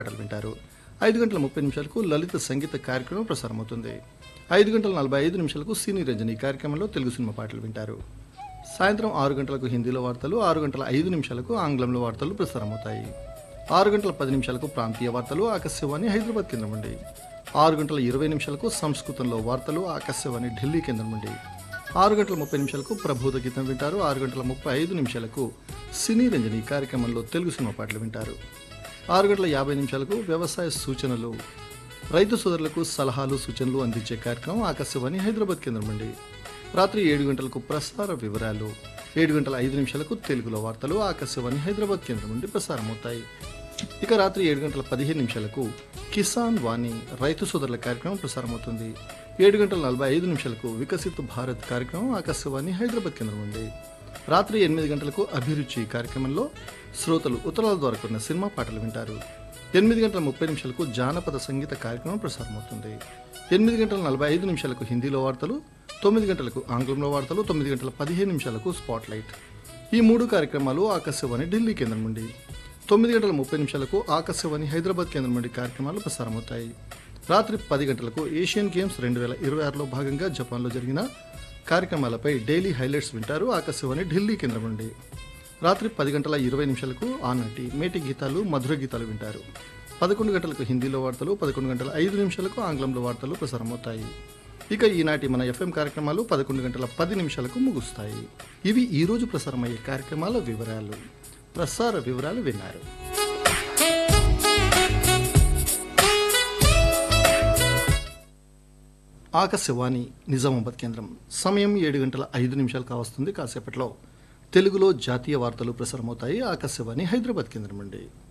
పాటలు వింటారు ఐదు గంటల ముప్పై నిమిషాలకు లలిత సంగీత కార్యక్రమం ప్రసారమవుతుంది ఐదు గంటల నలభై ఐదు నిమిషాలకు సినీ రంజని కార్యక్రమంలో తెలుగు సినిమా పాటలు వింటారు సాయంత్రం ఆరు గంటలకు హిందీలో వార్తలు ఆరు గంటల ఐదు నిమిషాలకు ఆంగ్లంలో వార్తలు ప్రసారమవుతాయి ఆరు గంటల పది నిమిషాలకు ప్రాంతీయ వార్తలు ఆకాశవాణి హైదరాబాద్ కేంద్రం నుండి ఆరు గంటల ఇరవై నిమిషాలకు సంస్కృతంలో వార్తలు ఆకాశవాణి ఢిల్లీ కేంద్రం నుండి ఆరు గంటల ముప్పై నిమిషాలకు ప్రబోధ గీతం వింటారు ఆరు గంటల ముప్పై ఐదు నిమిషాలకు సినీ రంజని కార్యక్రమంలో తెలుగు సినిమా పాటలు వింటారు ఆరు గంటల యాభై నిమిషాలకు వ్యవసాయ సూచనలు రైతు సోదరులకు సలహాలు సూచనలు అందించే కార్యక్రమం ఆకాశవాణి హైదరాబాద్ కేంద్రం నుండి రాత్రి ఏడు గంటలకు ప్రసార వివరాలు ఏడు గంటల ఐదు నిమిషాలకు తెలుగులో వార్తలు ఆకాశవాణి హైదరాబాద్ కేంద్రం నుండి ప్రసారమవుతాయి ఇక రాత్రి ఏడు గంటల పదిహేను నిమిషాలకు కిసాన్ వాణి రైతు సోదరుల కార్యక్రమం ప్రసారమవుతుంది ఏడు గంటల నలభై ఐదు నిమిషాలకు వికసిత్ భారత్ కార్యక్రమం ఆకాశవాణి హైదరాబాద్ కేంద్రం నుండి రాత్రి ఎనిమిది గంటలకు అభిరుచి కార్యక్రమంలో శ్రోతలు ఉత్తరాల ద్వారా కొన్న సినిమా పాటలు వింటారు ఎనిమిది గంటల ముప్పై నిమిషాలకు జానపద సంగీత కార్యక్రమం ప్రసారమవుతుంది ఎనిమిది గంటల నలభై ఐదు నిమిషాలకు హిందీలో వార్తలు తొమ్మిది గంటలకు ఆంగ్లంలో వార్తలు తొమ్మిది గంటల పదిహేను నిమిషాలకు స్పాట్ లైట్ ఈ మూడు కార్యక్రమాలు ఆకాశవాణి ఢిల్లీ కేంద్రం నుండి తొమ్మిది గంటల ముప్పై నిమిషాలకు ఆకాశవాణి హైదరాబాద్ కేంద్రం నుండి కార్యక్రమాలు ప్రసారమవుతాయి రాత్రి పది గంటలకు ఏషియన్ గేమ్స్ రెండు వేల ఇరవై ఆరులో భాగంగా జపాన్లో జరిగిన కార్యక్రమాలపై డైలీ హైలైట్స్ వింటారు ఆకాశవాణి ఢిల్లీ కేంద్రం నుండి రాత్రి పది గంటల ఇరవై నిమిషాలకు ఆనాటి మేటి గీతాలు మధుర గీతాలు వింటారు పదకొండు గంటలకు హిందీలో వార్తలు పదకొండు గంటల ఐదు నిమిషాలకు ఆంగ్లంలో వార్తలు ప్రసారమవుతాయి ఇక ఈనాటి మన ఎఫ్ఎం కార్యక్రమాలు పదకొండు గంటల పది నిమిషాలకు ముగుస్తాయి ఇవి ఈ రోజు ప్రసారమయ్యే కార్యక్రమాల వివరాలు ప్రసార వివరాలు విన్నారు ఆకాశవాణి నిజామాబాద్ కేంద్రం సమయం ఏడు గంటల ఐదు నిమిషాలు కావస్తుంది కాసేపట్లో తెలుగులో జాతీయ వార్తలు ప్రసారమవుతాయి ఆకాశవాణి హైదరాబాద్ కేంద్రం నుండి